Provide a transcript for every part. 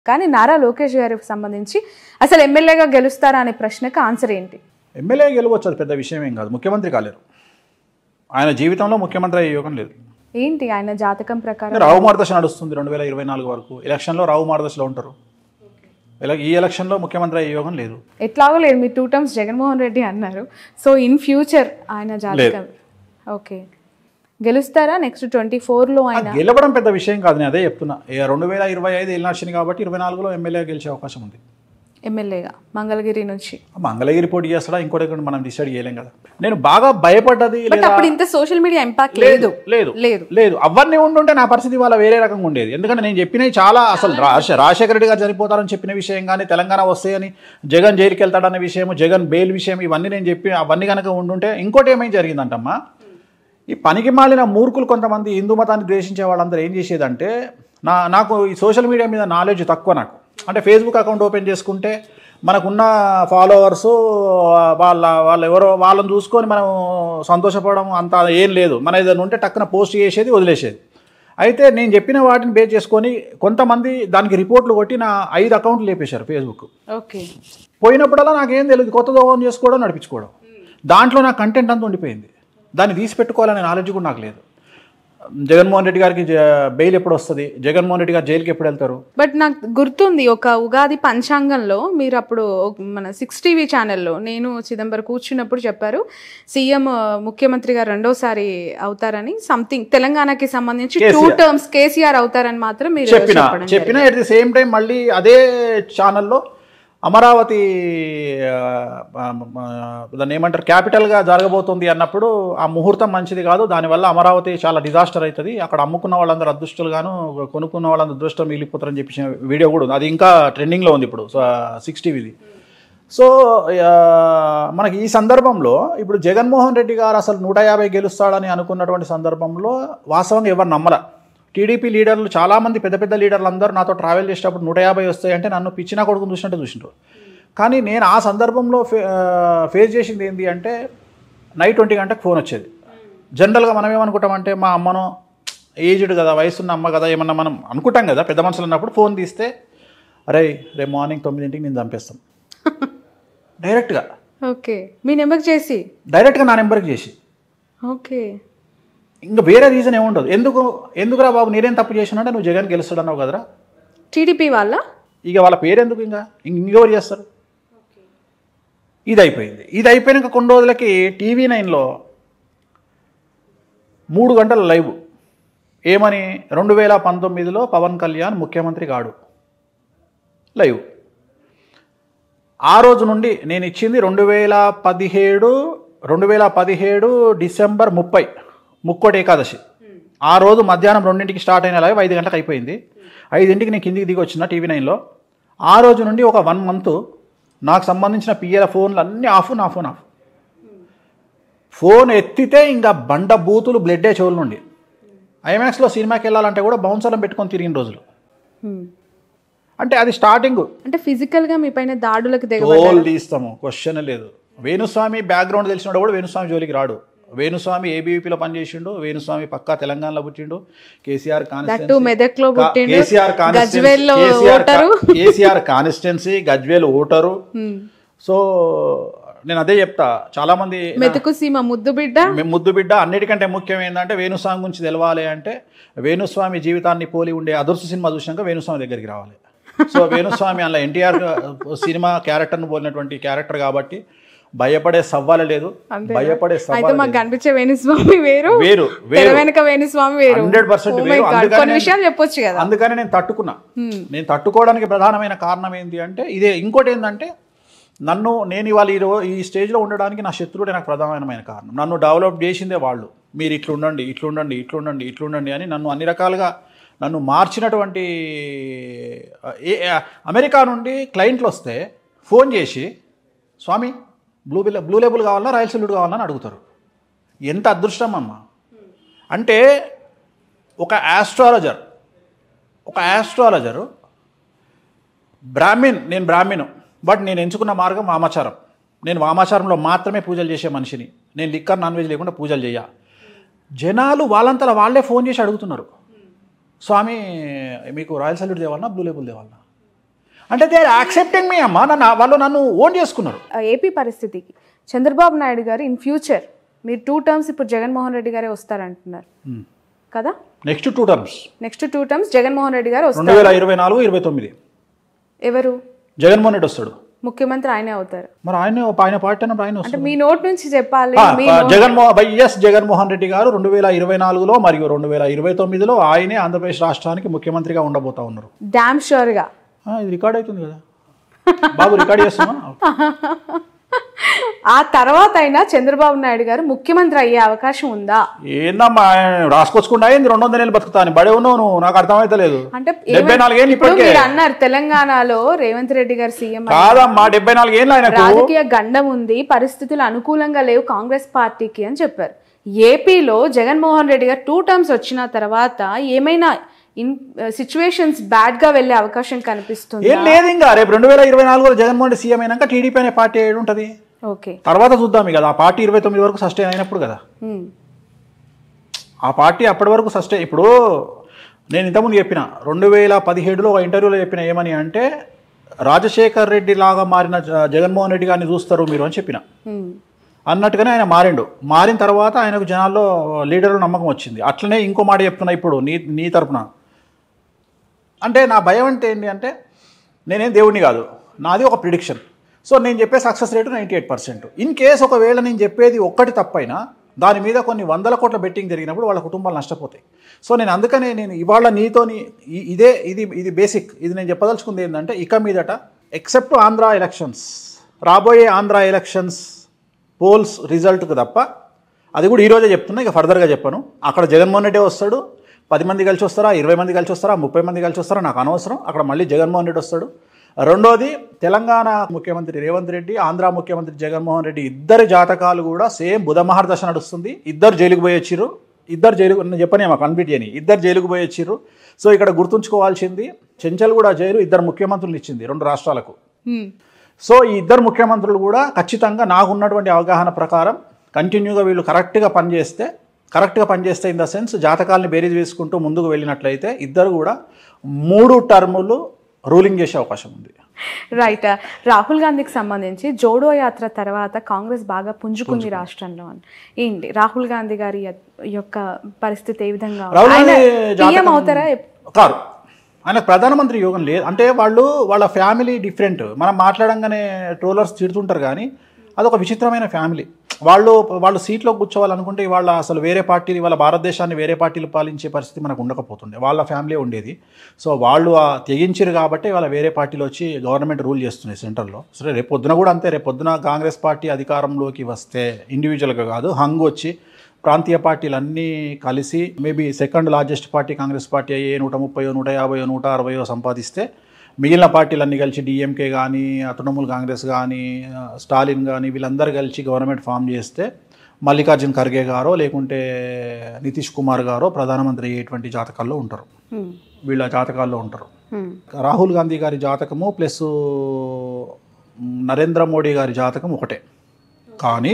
కానీ నారా లోకేష్ గారికి సంబంధించి అసలు ఎమ్మెల్యేగా గెలుస్తారా అనే ప్రశ్నకు ఆన్సర్ ఏంటి ఎమ్మెల్యే గెలవచ్చు అది పెద్ద విషయం ఏం కాదు ముఖ్యమంత్రి కాలేరు ఆయన జీవితంలో ముఖ్యమంత్రి అయ్యే యోగం లేదు ఏంటి ఆయన జాతకం ప్రకారం రావు మార్గదర్శ నడుస్తుంది రెండు వేల ఇరవై నాలుగు వరకు ఎలక్షన్లో రావు మార్గదర్శలో ఉంటారు ఇలా ఈ ఎలక్షన్లో ముఖ్యమంత్రి అయ్యే యోగం లేదు ఎట్లాగో లేదు మీరు టూ టర్మ్స్ జగన్మోహన్ రెడ్డి అన్నారు సో ఇన్ ఫ్యూచర్ ఆయన జాతకం ఓకే గెలుస్తారా నెక్స్ట్ ట్వంటీ ఫోర్లో ఆయన గెలవడం పెద్ద విషయం కాదు నేను అదే చెప్తున్నా ఏ రెండు వేల ఇరవై ఐదు ఎలక్షన్ కాబట్టి ఇరవై నాలుగులో ఎమ్మెల్యే గెలిచే అవకాశం ఉంది ఎమ్మెల్యేగా మంగళగిరి నుంచి మంగళగిరి పోటీ చేస్తాడా ఇంకోటి ఎక్కడ మనం డిసైడ్ చేయలేం కదా నేను బాగా భయపడ్డది బట్ లేదా అప్పుడు ఇంత సోషల్ మీడియా ఇంపాక్ట్ లేదు లేదు లేదు లేదు లేదు అవన్నీ ఉండుంటే నా పరిస్థితి వాళ్ళ వేరే రకంగా ఉండేది ఎందుకంటే నేను చెప్పినవి చాలా అసలు రాజ రాజశేఖర రెడ్డి గారు చనిపోతారని చెప్పిన విషయం కానీ తెలంగాణ వస్తాయని జగన్ జైలుకి వెళ్తాడన్న విషయం జగన్ బెయిల్ విషయం ఇవన్నీ నేను చెప్పి అవన్నీ కనుక ఉండుంటే ఇంకోటి ఏమేం జరిగిందంటమ్మా ఈ పనికి మాలిన మూర్ఖులు కొంతమంది హిందూ మతాన్ని ద్వేషించే వాళ్ళందరూ ఏం చేసేదంటే నా నాకు ఈ సోషల్ మీడియా మీద నాలెడ్జ్ తక్కువ నాకు అంటే ఫేస్బుక్ అకౌంట్ ఓపెన్ చేసుకుంటే మనకున్న ఫాలోవర్స్ వాళ్ళ వాళ్ళు ఎవరో వాళ్ళని చూసుకొని మనం సంతోషపడడం అంత ఏం లేదు మన ఏదైనా ఉంటే టక్కున పోస్ట్ చేసేది వదిలేసేది అయితే నేను చెప్పిన వాటిని బేస్ చేసుకొని కొంతమంది దానికి రిపోర్ట్లు కొట్టి నా ఐదు అకౌంట్లు లేపేశారు ఫేస్బుక్ ఓకే పోయినప్పుడల్లా నాకేం తెలియదు కొత్త ఓన్ చేసుకోవడం నడిపించుకోవడం దాంట్లో నా కంటెంట్ అంతా ఉండిపోయింది దాన్ని తీసి పెట్టుకోవాలనే నాలెడ్జ్ కూడా నాకు లేదు జగన్మోహన్ రెడ్డి గారికి జ- బెయిల్ ఎప్పుడు వస్తుంది జగన్మోహన్ రెడ్డి గారు జైలుకి ఎప్పుడు వెళ్తారు బట్ నాకు గుర్తుంది ఒక ఉగాది పంచాంగంలో మీరు అప్పుడు ఒక- మన సిక్స్ టీవీ ఛానల్లో నేను చిదంబరం కూర్చున్నప్పుడు చెప్పారు సీఎం ముఖ్యమంత్రి గారు రెండోసారి అవుతారని సంథింగ్ తెలంగాణకి సంబంధించి టూ కేసీఆర్. టర్మ్స్ కేసీఆర్ అవుతారని మాత్రం మీరు చెప్పిన చెప్పడం చెప్పిన ఎట్ ది సేమ్ టైం మళ్ళీ అదే ఛానల్లో అమరావతి ఆ, ఆ, ఆ, దాన్ని ఏమంటారు క్యాపిటల్గా జరగబోతుంది అన్నప్పుడు ఆ ముహూర్తం మంచిది కాదు దానివల్ల అమరావతి చాలా డిజాస్టర్ అవుతుంది అక్కడ అమ్ముకున్న వాళ్ళందరూ అదృష్టులుగాను కొనుక్కున్న వాళ్ళందరూ అదృష్టం మిగిలిపోతారని చెప్పి వీడియో కూడా ఉంది అది ఇంకా ట్రెండింగ్లో ఉంది ఇప్పుడు సిక్స్ టీవీది సో ఆ, మనకి ఈ సందర్భంలో ఇప్పుడు జగన్మోహన్ రెడ్డి గారు అసలు నూట యాభై గెలుస్తాడని అనుకున్నటువంటి సందర్భంలో వాస్తవంగా ఎవరు నమ్మల టీడీపీ లీడర్లు చాలామంది పెద్ద పెద్ద లీడర్లు అందరూ నాతో ట్రావెల్ చేసేటప్పుడు నూట యాభై వస్తాయంటే నన్ను పిచ్చినా కొడుకుని చూసినట్టు చూసిండ్రు కానీ నేను ఆ సందర్భంలో ఫే ఆ, ఫేస్ చేసింది ఏంటి అంటే నైట్ ట్వంటీ గంటకు ఫోన్ వచ్చేది జనరల్గా మనం ఏమనుకుంటామంటే మా అమ్మనో ఏజ్డ్ కదా వయసున్న అమ్మ కదా ఏమన్నా మనం అనుకుంటాం కదా పెద్ద మనుషులు అన్నప్పుడు ఫోన్ తీస్తే అరే రేపు మార్నింగ్ తొమ్మిదింటికి నేను చంపేస్తాం డైరెక్ట్గా ఓకే మీ నెంబర్ చేసి డైరెక్ట్గా నా నెంబర్కి చేసి ఓకే ఇంకా వేరే రీజన్ ఏముండదు ఎందుకు ఎందుకురా బాబు నేనేం తప్పు చేసినంటే నువ్వు జగన్ గెలుస్తాడు అన్నావు కదరా టీడీపీ వాళ్ళ ఇక వాళ్ళ పేరు ఎందుకు ఇంకా ఇంక ఇంకెవరు చేస్తారు ఇది అయిపోయింది ఇది అయిపోయినాక కొన్ని రోజులకి టీవీ నైన్లో మూడు గంటల లైవ్ ఏమని రెండు వేల పంతొమ్మిదిలో పవన్ కళ్యాణ్ ముఖ్యమంత్రి కాడు లైవ్ ఆ రోజు నుండి నేను ఇచ్చింది రెండు వేల పదిహేడు రెండు వేల పదిహేడు డిసెంబర్ ముప్పై ముక్కోటి ఏకాదశి ఆ రోజు మధ్యాహ్నం రెండింటికి స్టార్ట్ అయిన లైవ్ ఐదు గంటలకు అయిపోయింది ఐదింటికి నేను కిందికి దిగి వచ్చిన టీవీ నైన్లో ఆ రోజు నుండి ఒక వన్ మంత్ నాకు సంబంధించిన పిఎల ఫోన్లు అన్నీ ఆఫ్ నా ఫోన్ ఆఫ్ ఫోన్ ఎత్తితే ఇంకా బండ బూతులు బ్లడ్డే చెవుల నుండి ఐమాక్స్లో సినిమాకి వెళ్ళాలంటే కూడా బౌన్సర్లను పెట్టుకొని తిరిగిన రోజులు Hmm. అంటే అది స్టార్టింగ్ అంటే ఫిజికల్ గా మీ పైన దాడులకు దిగ తోలు తీస్తాము క్వశ్చన్ లేదు వేణుస్వామి బ్యాక్గ్రౌండ్ తెలిసినోడు కూడా వేణుస్వామి జోలికి రాడు వేణుస్వామి ఏబీవీపీలో పనిచేసిండు వేణుస్వామి పక్కా తెలంగాణలో పుట్టిండు కేసీఆర్ దట్టు మెదక్లో పుట్టిండు, కేసీఆర్ గజ్వేల్లో voter. KCR constituency Gajwel voter so నేను అదే చెప్తా చాలా మంది మెతుకు సీమ ముద్దు బిడ్డ మేము ముద్దు బిడ్డ అన్నిటికంటే ముఖ్యం ఏంటంటే వేణుస్వామి గురించి తెలవాలి అంటే వేణుస్వామి జీవితాన్ని పోలి ఉండే అదృశ్య సినిమా చూసినాక వేణుస్వామి దగ్గరికి రావాలి సో వేణుస్వామి అలా ఎన్టీఆర్ సినిమా క్యారెక్టర్ను పోలినటువంటి క్యారెక్టర్ కాబట్టి భయపడే సవ్వాల లేదు భయపడే అయితే సవ్వాల మాకు కనిపించే వేణుస్వామి వేరు వేరు తెర వేరు వెనక వేణుస్వామి వేరు హండ్రెడ్ పర్సెంట్ Oh my వేరు God. అందుకని కొన్ని నేను- విషయాలు చెప్పొచ్చు కదా అందుకని నేను తట్టుకున్నా నేను తట్టుకోవడానికి ప్రధానమైన కారణం ఏంటి అంటే ఇదే ఇంకోటి ఏంటంటే నన్ను నేను ఇవాళ ఈ రో ఈ స్టేజ్లో ఉండడానికి నా శత్రువుడే నాకు ప్రధానమైన కారణం నన్ను డెవలప్ చేసిందే వాళ్ళు మీరు ఇట్లా ఉండండి ఇట్లా ఉండండి ఇట్లా ఉండండి ఇట్లా ఉండండి అని నన్ను అన్ని రకాలుగా నన్ను మార్చినటువంటి ఏ ఏ- అమెరికా నుండి క్లయింట్లు వస్తే ఫోన్ చేసి స్వామి బ్లూ బిల్ బ్లూ లేబుల్ కావాలన్నా రాయల్ సెల్యూట్ కావాలన్నా అని అడుగుతారు ఎంత అదృష్టం అమ్మ అంటే ఒక ఆస్ట్రాలజర్ ఒక ఆస్ట్రాలజరు బ్రాహ్మిన్ నేను బ్రాహ్మిను బట్ నేను ఎంచుకున్న మార్గం వామాచారం నేను వామాచారంలో మాత్రమే పూజలు చేసే మనిషిని నేను లిక్కర్ నాన్ వెజ్ లేకుండా పూజలు చేయ జనాలు వాళ్ళంతలా వాళ్ళే ఫోన్ చేసి అడుగుతున్నారు స్వామి మీకు రాయల్ సల్యూట్ తేవాలన్నా బ్లూ లేబుల్ తేవాలన్నా అంటే దే ఆర్ యాక్సెప్టింగ్ మీ అమ్మా నన్ను వాళ్ళు నన్ను ఓన్ చేసుకున్నారు ఆ ఏపీ పరిస్థితికి చంద్రబాబు నాయుడు గారు ఇన్ ఫ్యూచర్ మీరు టూ టర్మ్స్ ఇప్పుడు జగన్మోహన్ రెడ్డి గారే వస్తారంటున్నారు కదా next two terms next two terms Jaganmohan Reddy గారు వస్తారు రెండు వేల ఇరవై నాలుగు ఇరవై తొమ్మిది ఎవరు జగన్మోహన్ రెడ్డి వస్తాడు ముఖ్యమంత్రి ఆయనే అవుతారు మరి ఆయన ఆయన పార్టీ అన్నప్పుడు ఆయన అంటే వస్తాడు మీ నోట్ నుంచి చెప్పాలి ఆ, మీ ఆ, జగన్మోహన్ వైఎస్ జగన్మోహన్ రెడ్డి గారు రెండు వేల ఇరవై నాలుగులో మరియు రెండు వేల ఇరవై తొమ్మిదిలో ఆయనే ఆంధ్రప్రదేశ్ రాష్ట్రానికి ముఖ్యమంత్రిగా ఉండబోతా ఉన్నారు డామ్ షూర్ గా ఆ, ఇది రికార్డ్ అవుతుంది కదా బాబు రికార్డ్ చేస్తున్నా ఆ తర్వాత అయినా చంద్రబాబు నాయుడు గారు ముఖ్యమంత్రి అయ్యే అవకాశం ఉందా ఏందమ్మా రాసుకొచ్చుకుంటా ఏంది రెండు వందల ఏళ్ళు బతుకుతాను బడే ఉన్నావు నువ్వు నాకు అర్థమైతే లేదు అంటే డెబ్బై నాలుగేళ్ళు ఇప్పుడు ఇప్పటికే మీరు అన్నారు తెలంగాణలో రేవంత్ రెడ్డి గారు సీఎం కాదమ్మా డెబ్బై నాలుగేళ్ళు ఆయనకు రాజకీయ గండం ఉంది పరిస్థితులు అనుకూలంగా లేవు కాంగ్రెస్ పార్టీకి అని చెప్పారు ఏపీలో జగన్మోహన్ రెడ్డి గారు టూ టర్మ్స్ వచ్చిన తర్వాత ఏమైనా ఇన్ సిచ్యువేషన్స్ బ్యాడ్ గా వెళ్ళే అవకాశం కనిపిస్తుంది ఏం లేదు ఇంకా రేపు రెండు వేల ఇరవై నాలుగులో జగన్మోహన్ రెడ్డి సీఎం అయినాక టీడీపీ అనే పార్టీ ఏడు ఉంటుంది ఓకే తర్వాత చూద్దాం ఇక ఆ పార్టీ ఇరవై తొమ్మిది వరకు సస్టైన్ అయినప్పుడు కదా ఉమ్. ఆ పార్టీ అప్పటి వరకు సస్టైన్ ఇప్పుడు నేను ఇంతకుముందు చెప్పిన రెండు వేల పదిహేడులో ఒక ఇంటర్వ్యూలో చెప్పిన ఏమని అంటే రాజశేఖర్ రెడ్డి లాగా మారిన జ- జగన్మోహన్ రెడ్డి గారిని చూస్తారు మీరు అని చెప్పిన ఉమ్. అన్నట్టుగానే ఆయన మారిండు మారిన తర్వాత ఆయనకు జనాల్లో లీడర్లు నమ్మకం వచ్చింది అట్లనే ఇంకో మాట చెప్తున్నా ఇప్పుడు నీ నీ తరపున అంటే నా భయం అంటే ఏంటి అంటే నేనేం దేవుడిని కాదు నాది ఒక ప్రిడిక్షన్ సో నేను చెప్పే success rate ninety eight percent in case ఒకవేళ నేను చెప్పేది ఒక్కటి తప్పైనా దాని మీద కొన్ని వందల కోట్ల బెట్టింగ్ జరిగినప్పుడు వాళ్ళ కుటుంబాలు నష్టపోతాయి సో నేను అందుకనే నేను ఇవాళ నీతోని ఇ- ఇదే ఇది ఇది బేసిక్ ఇది నేను చెప్పదలుచుకుంది ఏంటంటే ఇక మీదట ఎక్సెప్ట్ ఆంధ్ర ఎలక్షన్స్ రాబోయే ఆంధ్ర ఎలక్షన్స్ పోల్స్ రిజల్ట్కి తప్ప అది కూడా ఈరోజే చెప్తున్నా ఇక ఫర్దర్గా చెప్పాను అక్కడ జగన్మోహన్ రెడ్డి వస్తాడు పది మంది కలిసి వస్తారా ఇరవై మంది కలిసి వస్తారా ముప్పై మంది కలిసి వస్తారా నాకు అనవసరం అక్కడ మళ్ళీ జగన్మోహన్ రెడ్డి వస్తాడు రెండోది తెలంగాణ ముఖ్యమంత్రి రేవంత్ రెడ్డి ఆంధ్ర ముఖ్యమంత్రి జగన్మోహన్ రెడ్డి ఇద్దరి జాతకాలు కూడా సేమ్ బుధ మహర్దశ నడుస్తుంది ఇద్దరు జైలుకు పోయి వచ్చిర్రు ఇద్దరు జైలు నేను చెప్పనే మాకు కంప్లీట్ చేయని ఇద్దరు జైలుకు పోయి వచ్చిర్రు సో ఇక్కడ గుర్తుంచుకోవాల్సింది చెంచల్ కూడా జైలు ఇద్దరు ముఖ్యమంత్రులు ఇచ్చింది రెండు రాష్ట్రాలకు ఉమ్. సో ఈ ఇద్దరు ముఖ్యమంత్రులు కూడా ఖచ్చితంగా నాకున్నటువంటి అవగాహన ప్రకారం కంటిన్యూగా వీళ్ళు కరెక్ట్గా పనిచేస్తే కరెక్ట్గా పనిచేస్తే ఇన్ ద సెన్స్ జాతకాలని బేరీజ్ వేసుకుంటూ ముందుకు వెళ్ళినట్లయితే ఇద్దరు కూడా మూడు టర్ములు రూలింగ్ చేసే అవకాశం ఉంది రైట్ రాహుల్ గాంధీకి సంబంధించి జోడో యాత్ర తర్వాత కాంగ్రెస్ బాగా పుంజుకుంది రాష్ట్రంలో అని ఏంటి రాహుల్ గాంధీ గారి యొ- యొక్క పరిస్థితి ఏ విధంగా ఉంది? రాహుల్ ఆయన గాంధీ PM జాతకం- అవుతారా కారు ఆయన ప్రధానమంత్రి యోగం లేదు అంటే వాళ్ళు వాళ్ళ ఫ్యామిలీ డిఫరెంట్ మనం మాట్లాడంగానే ట్రోలర్స్ తిడుతుంటారు కానీ అదొక విచిత్రమైన ఫ్యామిలీ వాళ్ళు వాళ్ళు సీట్లో కూర్చోవాలనుకుంటే వాళ్ళ అసలు వేరే పార్టీలు వాళ్ళ భారతదేశాన్ని వేరే పార్టీలు పాలించే పరిస్థితి మనకు ఉండకపోతుండే వాళ్ళ ఫ్యామిలీ ఉండేది సో వాళ్ళు ఆ తెగించారు కాబట్టి వాళ్ళ వేరే పార్టీలు వచ్చి గవర్నమెంట్ రూల్ చేస్తున్నాయి సెంట్రల్లో సరే రేపు పొద్దున కూడా అంతే రేపు పొద్దున కాంగ్రెస్ పార్టీ అధికారంలోకి వస్తే ఇండివిజువల్గా కాదు హంగ్ వచ్చి ప్రాంతీయ పార్టీలు అన్నీ కలిసి maybe second largest party Congress party అయ్యే నూట ముప్పై నూట యాభై నూట అరవయో సంపాదిస్తే మిగిలిన పార్టీలు అన్నీ కలిసి డిఎంకే కానీ తృణమూల్ కాంగ్రెస్ కానీ స్టాలిన్ కానీ వీళ్ళందరూ కలిసి గవర్నమెంట్ ఫామ్ చేస్తే మల్లికార్జున్ ఖర్గే గారో లేకుంటే నితీష్ కుమార్ గారో ప్రధానమంత్రి అయ్యేటువంటి జాతకాల్లో ఉంటారు ఉమ్. వీళ్ళ జాతకాల్లో ఉంటారు ఉమ్. రాహుల్ గాంధీ గారి జాతకము ప్లస్ నరేంద్ర మోడీ గారి జాతకం ఒకటే కానీ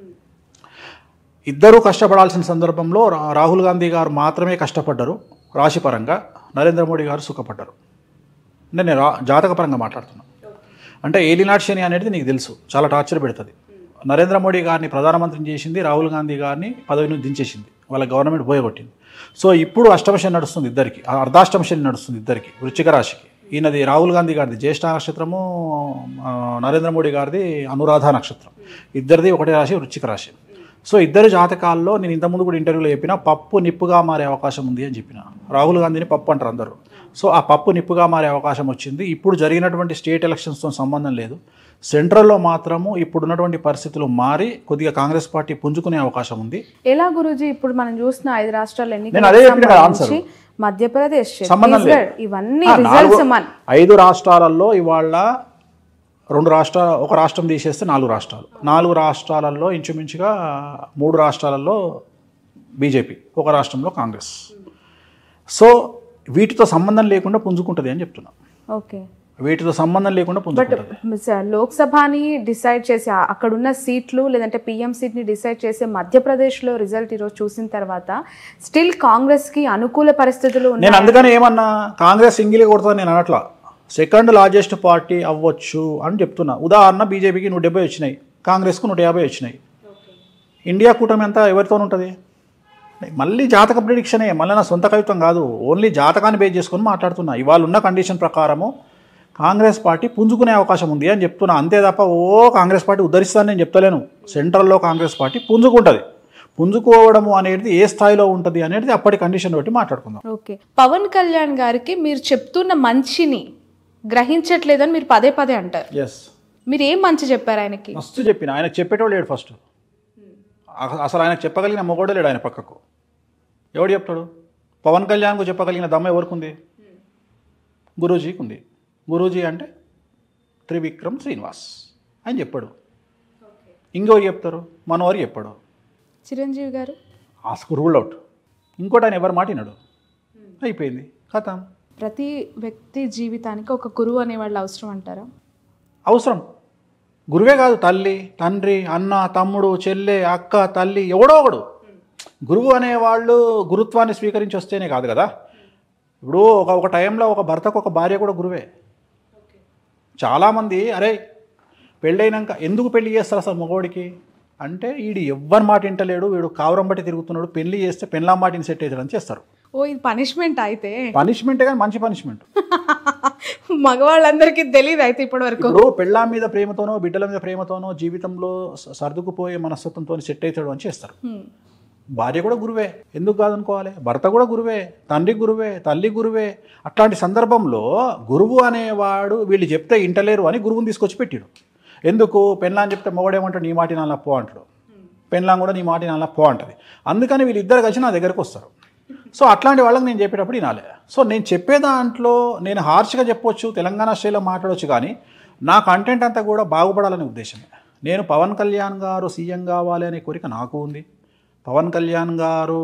ఇద్దరూ కష్టపడాల్సిన సందర్భంలో రా- రాహుల్ గాంధీ గారు మాత్రమే కష్టపడ్డారు రాశిపరంగా నరేంద్ర మోడీ గారు సుఖపడ్డారు అంటే నేను రా జాతకపరంగా మాట్లాడుతున్నా అంటే ఏలినాట్ శని అనేది నీకు తెలుసు చాలా టార్చర్ పెడుతుంది నరేంద్ర మోడీ గారిని ప్రధానమంత్రిని చేసింది రాహుల్ గాంధీ గారిని పదవి నుంచి దించేసింది వాళ్ళ గవర్నమెంట్ పోయగొట్టింది సో ఇప్పుడు అష్టమ శని నడుస్తుంది ఇద్దరికి ఆ అర్ధాష్టమ శని నడుస్తుంది ఇద్దరికి వృశ్చిక రాశికి ఈయనది రాహుల్ గాంధీ గారిది జ్యేష్ఠ నక్షత్రము ఆ, నరేంద్ర మోడీ గారిది అనురాధ నక్షత్రం ఇద్దరిది ఒకటే రాశి వృశ్చిక రాశి సో ఇద్దరు జాతకాల్లో నేను ఇంతకుముందు కూడా ఇంటర్వ్యూలో చెప్పిన పప్పు నిప్పుగా మారే అవకాశం ఉంది అని చెప్పిన రాహుల్ గాంధీని పప్పు అంటారు అందరూ సో ఆ పప్పు నిప్పుగా మారే అవకాశం వచ్చింది ఇప్పుడు జరిగినటువంటి స్టేట్ ఎలక్షన్స్తో సంబంధం లేదు సెంట్రల్లో మాత్రము ఇప్పుడున్నటువంటి పరిస్థితులు మారి కొద్దిగా కాంగ్రెస్ పార్టీ పుంజుకునే అవకాశం ఉంది ఎలా గురూజీ ఇప్పుడు మనం చూసిన ఐదు రాష్ట్రాల నేను అదే చెప్పిన కదా సంబంధించి మధ్యప్రదేశ్ సంబంధం లేదు. ఛత్తీస్గఢ్ ఇవన్నీ ఆ, నాలుగు- రిజల్ట్స్ మన ఐదు రాష్ట్రాలలో ఇవాళ రెండు రాష్ట్ర ఒక రాష్ట్రం తీసేస్తే నాలుగు రాష్ట్రాలు నాలుగు రాష్ట్రాలలో ఇంచుమించుగా మూడు రాష్ట్రాలలో బీజేపీ ఒక రాష్ట్రంలో కాంగ్రెస్ సో వీటితో సంబంధం లేకుండా పుంజుకుంటుంది అని చెప్తున్నా ఓకే వీటితో సంబంధం లేకుండా పుంజుకుంటుంది సార్ లోక్సభని డిసైడ్ చేసి ఆ- అక్కడున్న సీట్లు లేదంటే పిఎం సీట్ని డిసైడ్ చేసే మధ్యప్రదేశ్లో రిజల్ట్ ఈరోజు చూసిన తర్వాత స్టిల్ కాంగ్రెస్కి అనుకూల పరిస్థితులు నేను ఉన్నాయి అందుకని ఏమన్నా కాంగ్రెస్ సింగిల్ కొడుతుంది నేను అనట్లా సెకండ్ లార్జెస్ట్ పార్టీ అవ్వచ్చు అని చెప్తున్నా ఉదాహరణ బీజేపీకి నూట డెబ్బై వచ్చినాయి కాంగ్రెస్కు నూట యాభై వచ్చినాయి ఇండియా కూటమి ఎంత ఎవరితో ఉంటుంది మళ్ళీ జాతక ప్రిడిక్షనే మళ్ళీ నా సొంత కవిత్వం కాదు ఓన్లీ జాతకాన్ని బేస్ చేసుకొని మాట్లాడుతున్నా ఇవాళ ఉన్న కండిషన్ ప్రకారము కాంగ్రెస్ పార్టీ పుంజుకునే అవకాశం ఉంది అని చెప్తున్నా అంతే తప్ప ఓ కాంగ్రెస్ పార్టీ ఉద్ధరిస్తానని నేను చెప్తలేను సెంట్రల్లో కాంగ్రెస్ పార్టీ పుంజుకుంటుంది పుంజుకోవడము అనేది ఏ స్థాయిలో ఉంటుంది అనేది అప్పటి కండిషన్ బట్టి మాట్లాడుకుందాం ఓకే పవన్ కళ్యాణ్ గారికి మీరు చెప్తున్న మంచిని గ్రహించట్లేదని మీరు పదే పదే అంటారు ఎస్ మీరు ఏం మంచి చెప్పారు ఆయనకి మస్తు చెప్పిన ఆయనకు చెప్పేటోడు లేడు ఫస్ట్ అసలు ఆయనకు చెప్పగలిగిన మొగోడే లేడు ఆయన పక్కకు ఎవడు చెప్తాడు పవన్ కళ్యాణ్కు చెప్పగలిగిన దమ్మ ఎవరికి ఉంది గురూజీకి ఉంది గురూజీ అంటే త్రివిక్రమ్ శ్రీనివాస్ అని చెప్పాడు ఇంకెవరు చెప్తారు మనోరు చెప్పాడు చిరంజీవి గారు ఆస్కు రూల్ అవుట్ ఇంకోటి ఆయన ఎవరు మాట విన్నాడు అయిపోయింది కథ ప్రతి వ్యక్తి జీవితానికి ఒక గురువు అనేవాళ్ళు అవసరం అంటారా అవసరం గురువే కాదు తల్లి తండ్రి అన్న తమ్ముడు చెల్లె అక్క తల్లి ఎవడో ఒకడు గురువు అనేవాళ్ళు గురుత్వాన్ని స్వీకరించి వస్తేనే కాదు కదా ఇప్పుడు ఒక ఒక టైంలో ఒక భర్తకు ఒక భార్య కూడా గురువే చాలామంది అరే పెళ్ళైనాక ఎందుకు పెళ్లి చేస్తారు అసలు మగవాడికి అంటే వీడు ఎవ్వరి మాట వింటలేడు వీడు కావరం బట్టి తిరుగుతున్నాడు పెళ్లి చేస్తే పెళ్ళాం మాటిని సెట్ అవుతాడని చేస్తారు ఓ ఇది పనిష్మెంట్ అయితే పనిష్మెంటే కానీ మంచి పనిష్మెంట్ మగవాళ్ళందరికీ తెలియదు అయితే ఇప్పటి వరకు ఇప్పుడు పెళ్ళాం మీద ప్రేమతోనో బిడ్డల మీద ప్రేమతోనో జీవితంలో స- సర్దుకుపోయే మనస్తత్వంతో సెట్ అవుతాడు అని చేస్తారు భార్య కూడా గురువే ఎందుకు కాదనుకోవాలి భర్త కూడా గురువే తండ్రి గురువే తల్లి గురువే అట్లాంటి సందర్భంలో గురువు అనేవాడు వీళ్ళు చెప్తే ఇంటలేరు అని గురువుని తీసుకొచ్చి పెట్టాడు ఎందుకు పెళ్ళాం చెప్తే మొగడేమంటాడు నీ మాటి నాన్న పో అంటాడు పెళ్ళాం కూడా నీ మాటి నాన్న పో అంటది అందుకని వీళ్ళిద్దరు కలిసి నా దగ్గరకు వస్తారు సో అట్లాంటి వాళ్ళకి నేను చెప్పేటప్పుడు వినాలి సో నేను చెప్పే దాంట్లో నేను హార్ష్గా చెప్పొచ్చు తెలంగాణ స్టైల్లో మాట్లాడొచ్చు కానీ నా కంటెంట్ అంతా కూడా బాగుపడాలనే ఉద్దేశమే నేను పవన్ కళ్యాణ్ గారు సీఎం కావాలి అనే కోరిక నాకు ఉంది పవన్ కళ్యాణ్ గారు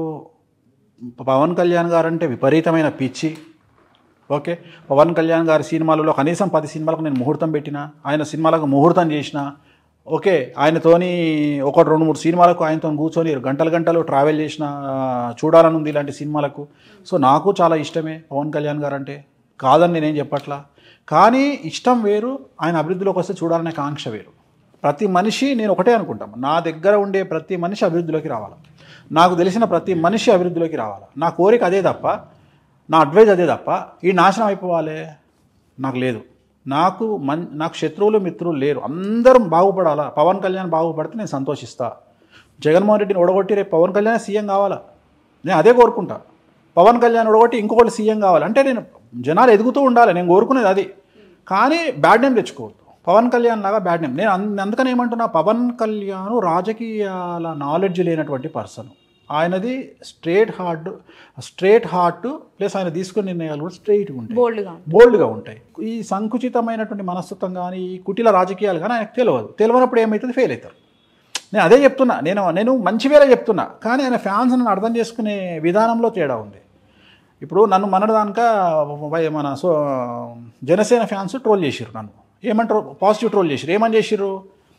పవన్ కళ్యాణ్ గారు అంటే విపరీతమైన పిచ్చి ఓకే పవన్ కళ్యాణ్ గారి సినిమాలలో కనీసం పది సినిమాలకు నేను ముహూర్తం పెట్టిన ఆయన సినిమాలకు ముహూర్తం చేసిన ఓకే ఆయనతోని ఒక రెండు మూడు సినిమాలకు ఆయనతో కూర్చొని గంటలు గంటలు ట్రావెల్ చేసిన ఆ, చూడాలని ఉంది ఇలాంటి సినిమాలకు సో నాకు చాలా ఇష్టమే పవన్ కళ్యాణ్ గారు అంటే కాదని నేనేం చెప్పట్లా కానీ ఇష్టం వేరు ఆయన అభివృద్ధిలోకి వస్తే చూడాలనే కాంక్ష వేరు ప్రతి మనిషి నేను ఒకటే అనుకుంటాను నా దగ్గర ఉండే ప్రతి మనిషి అభివృద్ధిలోకి రావాలి నాకు తెలిసిన ప్రతి మనిషి అభివృద్ధిలోకి రావాలి నా కోరిక అదే తప్ప నా అడ్వైజ్ అదే తప్ప ఈ నాశనం అయిపోవాలి నాకు లేదు నాకు మన్ నాకు శత్రువులు మిత్రులు లేరు అందరం బాగుపడాలా పవన్ కళ్యాణ్ బాగుపడితే నేను సంతోషిస్తా జగన్మోహన్ రెడ్డిని ఓడగొట్టి రేపు పవన్ కళ్యాణ్ సీఎం కావాలా నేను అదే కోరుకుంటా పవన్ కళ్యాణ్ ఓడగొట్టి ఇంకొకటి సీఎం కావాలి అంటే నేను జనాలు ఎదుగుతూ ఉండాలి నేను కోరుకునేది అది కానీ బ్యాడ్ నేమ్ తెచ్చుకోవద్దు పవన్ కళ్యాణ్ లాగా బ్యాడ్ నేమ్ నేను అన్- అందుకని ఏమంటున్నా పవన్ కళ్యాణ్ రాజకీయాల నాలెడ్జ్ లేనటువంటి పర్సన్ ఆయనది straight heart straight heart plus ఆయన తీసుకునే నిర్ణయాలు కూడా స్ట్రైట్గా ఉంటాయి బోల్డ్గా బోల్డ్గా ఉంటాయి ఈ సంకుచితమైనటువంటి మనస్తత్వం కానీ ఈ కుటిల రాజకీయాలు కానీ ఆయనకు తెలియదు తెలియనప్పుడు ఏమవుతుంది ఫెయిల్ అవుతారు నేను అదే చెప్తున్నా నేను నేను మంచి వేరే చెప్తున్నా కానీ ఆయన ఫ్యాన్స్ నన్ను అర్థం చేసుకునే విధానంలో తేడా ఉంది ఇప్పుడు నన్ను మనదానిక వై- మన సో జనసేన ఫ్యాన్స్ ట్రోల్ చేసిర్రు నన్ను ఏమంటారు పాజిటివ్ ట్రోల్ చేసిర్రు ఏమని చేసిర్రు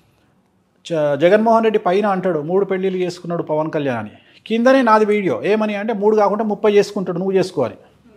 జ- జగన్మోహన్ రెడ్డి పైన అంటాడు మూడు పెళ్ళిళ్ళు చేసుకున్నాడు పవన్ కళ్యాణ్ అని కిందనే నాది వీడియో ఏమని అంటే మూడు కాకుండా ముప్పై చేసుకుంటాడు నువ్వు చేసుకోవాలి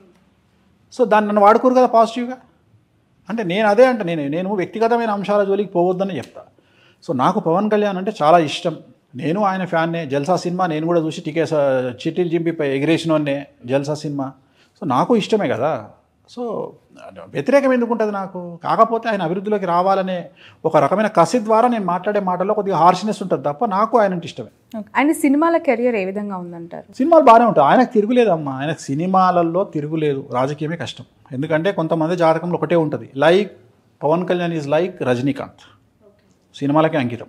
సో దాన్ని నన్ను వాడుకోరు కదా పాజిటివ్గా అంటే నేను అదే అంటే నేను నేను వ్యక్తిగతమైన అంశాల జోలికి పోవద్దని చెప్తా సో నాకు పవన్ కళ్యాణ్ అంటే చాలా ఇష్టం నేను ఆయన ఫ్యాన్నే జల్సా సినిమా నేను కూడా చూసి టికే చిట్టీలు చింపి ఎగిరేసినోన్నే జల్సా సినిమా సో నాకు ఇష్టమే కదా సో వ్యతిరేకం ఎందుకు ఉంటుంది నాకు కాకపోతే ఆయన అభివృద్ధిలోకి రావాలనే ఒక రకమైన కసి ద్వారా నేను మాట్లాడే మాటల్లో కొద్దిగా హార్ష్నెస్ ఉంటుంది తప్ప నాకు ఆయన అంటే ఇష్టమే ఆయన సినిమాల కెరియర్ ఏ విధంగా ఉందంటారు సినిమాలు బాగానే ఉంటాయి ఆయనకు తిరుగులేదమ్మా ఆయనకు సినిమాలలో తిరుగులేదు రాజకీయమే కష్టం ఎందుకంటే కొంతమంది జాతకంలో ఒకటే ఉంటుంది like Pawan Kalyan is like Rajinikanth సినిమాలకే అంకితం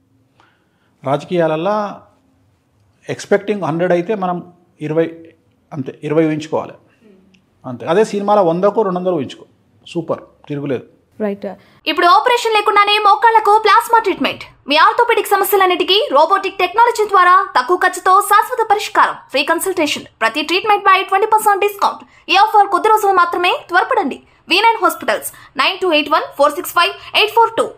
రాజకీయాలల్లో ఎక్స్పెక్టింగ్ హండ్రెడ్ అయితే మనం ఇరవై అంతే ఇరవై ఊహించుకోవాలి అంతే అదే సినిమాలో వందకు రెండు వందలు ఊహించుకో సూపర్ తిరుగులేదు రైట్ ఇప్పుడు ఆపరేషన్ లేకుండానే మోకాళ్లకు ప్లాస్మా ట్రీట్మెంట్ మీ ఆర్థోపెడిక్ సమస్యలన్నిటికీ రోబోటిక్ టెక్నాలజీ ద్వారా తక్కువ ఖర్చుతో శాశ్వత పరిష్కారం ఫ్రీ కన్సల్టేషన్ ప్రతి ట్రీట్మెంట్ పై ట్వంటీ పర్సెంట్ డిస్కౌంట్ ఈ ఆఫర్ కొద్ది రోజులు మాత్రమే త్వరపడండి V nine hospitals nine two eight one four six five eight four two